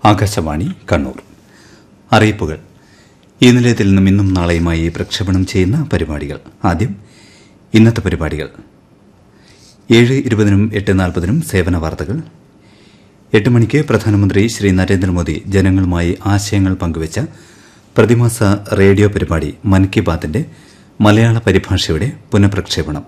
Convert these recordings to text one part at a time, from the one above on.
ആകാശവാണി കണ്ണൂർ അറിയിപ്പുകൾ ഈ നിലയത്തിൽ നിന്നും ഇന്നും നാളെയുമായി പ്രക്ഷേപണം ചെയ്യുന്ന പരിപാടികൾ ആദ്യം ഇന്നത്തെ പരിപാടികൾ ഏഴ് ഇരുപതിനും എട്ട് നാൽപ്പതിനും സേവന വാർത്തകൾ എട്ട് മണിക്ക് പ്രധാനമന്ത്രി ശ്രീ നരേന്ദ്രമോദി ജനങ്ങളുമായി ആശയങ്ങൾ പങ്കുവച്ച പ്രതിമാസ റേഡിയോ പരിപാടി മൻ കി ബാത്തിന്റെ മലയാള പരിഭാഷയുടെ പുനഃപ്രക്ഷേപണം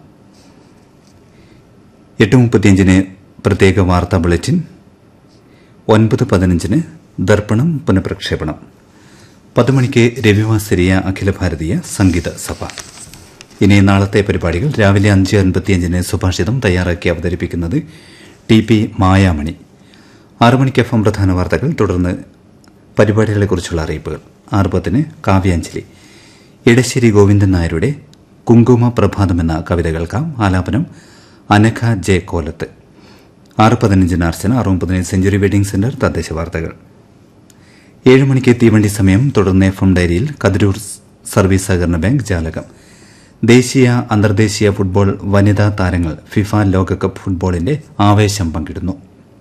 എട്ട് മുപ്പത്തിയഞ്ചിന് പ്രത്യേക വാർത്താ ബുള്ളറ്റിൻ ഒൻപത് പതിനഞ്ചിന് ദർപ്പണം പുനഃപ്രക്ഷേപണം പത്ത് മണിക്ക് രവിവാസരിയ അഖില ഭാരതീയ സംഗീത സഭ ഇനി നാളത്തെ പരിപാടികൾ രാവിലെ അഞ്ച് അൻപത്തിയഞ്ചിന് സുഭാഷിതം തയ്യാറാക്കി അവതരിപ്പിക്കുന്നത് ടി പി മായാമണി ആറു മണിക്ക് എഫ് എം പ്രധാന വാർത്തകൾ തുടർന്ന് പരിപാടികളെക്കുറിച്ചുള്ള അറിയിപ്പുകൾ ആറ് പത്തിന് കാവ്യാഞ്ജലി ഇടശ്ശേരി ഗോവിന്ദൻ നായരുടെ കുങ്കുമ പ്രഭാതം എന്ന കവിത കേൾക്കാം ആലാപനം അനഘ ജെ കോലത്ത് ആറ് പതിനഞ്ചിന് അർച്ചന ആറ് മുപ്പതിന് സെഞ്ചുറി വെഡിംഗ് സെന്റർ തദ്ദേശ വാർത്തകൾ ഏഴ് മണിക്ക് തീവണ്ടി സമയം തുടർന്ന് എഫ് എം ഡയറിയിൽ കതിരൂർ സർവീസ് സഹകരണ ബാങ്ക് ജാലകം ദേശീയ അന്തർദേശീയ ഫുട്ബോൾ വനിതാ താരങ്ങൾ ഫിഫ ലോകകപ്പ് ഫുട്ബോളിന്റെ ആവേശം പങ്കിടുന്നു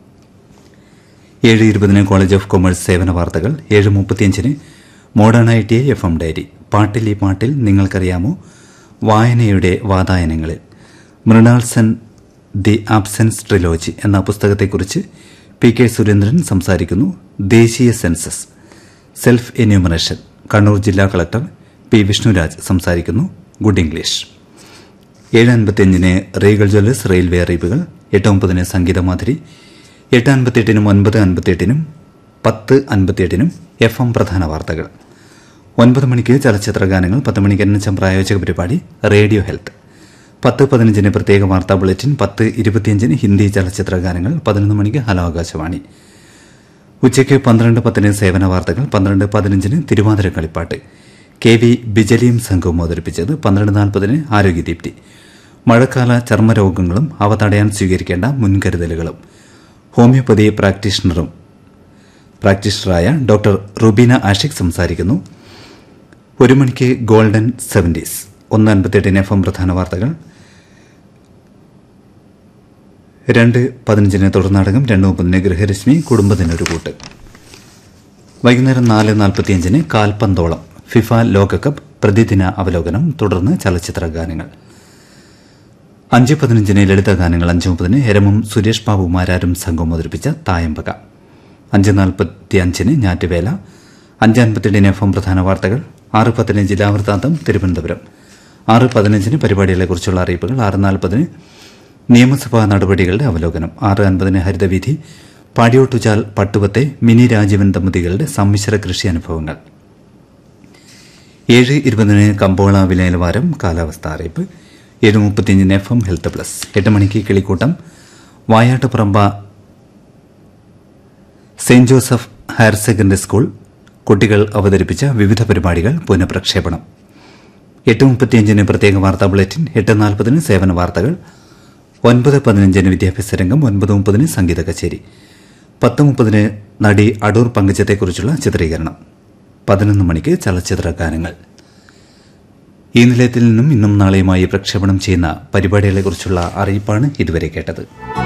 ഏഴ് ഇരുപതിന് കോളേജ് ഓഫ് കൊമേഴ്സ് സേവന വാർത്തകൾ ഏഴ് മുപ്പത്തിയഞ്ചിന് modern I T I F M diary പാട്ടിൽ ഈ പാട്ടിൽ നിങ്ങൾക്കറിയാമോ വായനയുടെ വാതായനങ്ങളിൽ Mrinal Sen the absence trilogy എന്ന പുസ്തകത്തെക്കുറിച്ച് പി കെ സുരേന്ദ്രൻ സംസാരിക്കുന്നു ദേശീയ സെൻസസ് സെൽഫ് എന്യൂമറേഷൻ കണ്ണൂർ ജില്ലാ കളക്ടർ പി വിഷ്ണുരാജ് സംസാരിക്കുന്നു ഗുഡ് ഇംഗ്ലീഷ് ഏഴ് അൻപത്തിയഞ്ചിന് റീഗൽ ജ്വല്ലേഴ്സ് റെയിൽവേ അറിയിപ്പുകൾ എട്ട് ഒമ്പതിന് സംഗീതമാതിരി എട്ട് അൻപത്തിയെട്ടിനും ഒൻപത് അൻപത്തിയെട്ടിനും പത്ത് അൻപത്തിയെട്ടിനും എഫ് എം പ്രധാന വാർത്തകൾ ഒൻപത് മണിക്ക് ചലച്ചിത്ര ഗാനങ്ങൾ പത്ത് മണിക്ക് എൻ എച്ച് എം പ്രായോജക പരിപാടി റേഡിയോ ഹെൽത്ത് പത്ത് പതിനഞ്ചിന് പ്രത്യേക വാർത്താ ബുള്ളറ്റിൻ പത്ത് ഇരുപത്തിയഞ്ചിന് ഹിന്ദി ചലച്ചിത്ര ഗാനങ്ങൾ പതിനൊന്ന് മണിക്ക് ഹലോ ആകാശവാണി ഉച്ചയ്ക്ക് പന്ത്രണ്ട് പത്തിന് സേവന വാർത്തകൾ പന്ത്രണ്ട് പതിനഞ്ചിന് തിരുവാതിര കളിപ്പാട്ട് കെ വി ബിജലിയും സംഘവും അവതരിപ്പിച്ചത് പന്ത്രണ്ട് നാൽപ്പതിന് ആരോഗ്യദീപ്തി മഴക്കാല ചർമ്മരോഗങ്ങളും അവ തടയാൻ സ്വീകരിക്കേണ്ട മുൻകരുതലുകളും ഹോമിയോപ്പതി പ്രാക്ടീഷണറും പ്രാക്ടീഷണറായ ഡോക്ടർ റുബീന ആഷിഖ് സംസാരിക്കുന്നു ഒരു മണിക്ക് ഗോൾഡൻ സെവന്റീസ് ഒന്ന് അൻപത്തിയെട്ടിന് എഫ് എം പ്രധാന വാർത്തകൾ രണ്ട് പതിനഞ്ചിന് തുടർനാടകം രണ്ട് മുപ്പതിന് ഗൃഹരശ്മി കുടുംബത്തിനൊരു കൂട്ട് വൈകുന്നേരം നാല് നാൽപ്പത്തിയഞ്ചിന് കാൽപന്തോളം ഫിഫ ലോകകപ്പ് പ്രതിദിന അവലോകനം തുടർന്ന് ചലച്ചിത്ര ഗാനങ്ങൾ അഞ്ച് പതിനഞ്ചിന് ലളിത ഗാനങ്ങൾ അഞ്ച് മുപ്പതിന് എരമും സുരേഷ് ബാബു മാരാരും സംഘവും അവതരിപ്പിച്ച തായമ്പക അഞ്ച് നാൽപ്പത്തി അഞ്ചിന് ഞാറ്റുവേല അഞ്ച് അൻപത്തിയേഴിന് എഫ് എം പ്രധാന വാർത്തകൾ ആറ് പത്തിന് ജില്ലാവൃത്താന്തം തിരുവനന്തപുരം ആറ് പതിനഞ്ചിന് പരിപാടികളെക്കുറിച്ചുള്ള അറിയിപ്പുകൾ ആറ് നാൽപ്പതിന് നിയമസഭാ നടപടികളുടെ അവലോകനം ആറ് അൻപതിന് ഹരിതവീഥി പാടിയോട്ടുചാൽ പട്ടുവത്തെ മിനി രാജീവൻ ദമ്പതികളുടെ സമ്മിശ്ര കൃഷി അനുഭവങ്ങൾ ഏഴ് ഇരുപതിന് കമ്പോള വില നിലവാരം കാലാവസ്ഥ അറിയിപ്പ് ഏഴ് മുപ്പത്തിയഞ്ചിന് എഫ് എം ഹെൽത്ത് പ്ലസ് എട്ട് മണിക്ക് കിളിക്കൂട്ടം Vayattuparamba Saint Joseph higher secondary school കുട്ടികൾ അവതരിപ്പിച്ച വിവിധ പരിപാടികൾ പുനഃപ്രക്ഷേപണം എട്ട് മുപ്പത്തിയഞ്ചിന് പ്രത്യേക വാർത്താ ബുള്ളറ്റിൻ എട്ട് നാൽപ്പതിന് സേവന വാർത്തകൾ ഒൻപത് പതിനഞ്ചിന് വിദ്യാഭ്യാസ രംഗം ഒൻപത് മുപ്പതിന് സംഗീത കച്ചേരി പത്ത് മുപ്പതിന് നടി അടൂർ പങ്കജത്തെക്കുറിച്ചുള്ള ചിത്രീകരണം പതിനൊന്ന് മണിക്ക് ചലച്ചിത്ര ഗാനങ്ങൾ ഈ നിലയത്തിൽ നിന്നും ഇന്നും നാളെയുമായി പ്രക്ഷേപണം ചെയ്യുന്ന പരിപാടികളെക്കുറിച്ചുള്ള അറിയിപ്പാണ് ഇതുവരെ കേട്ടത്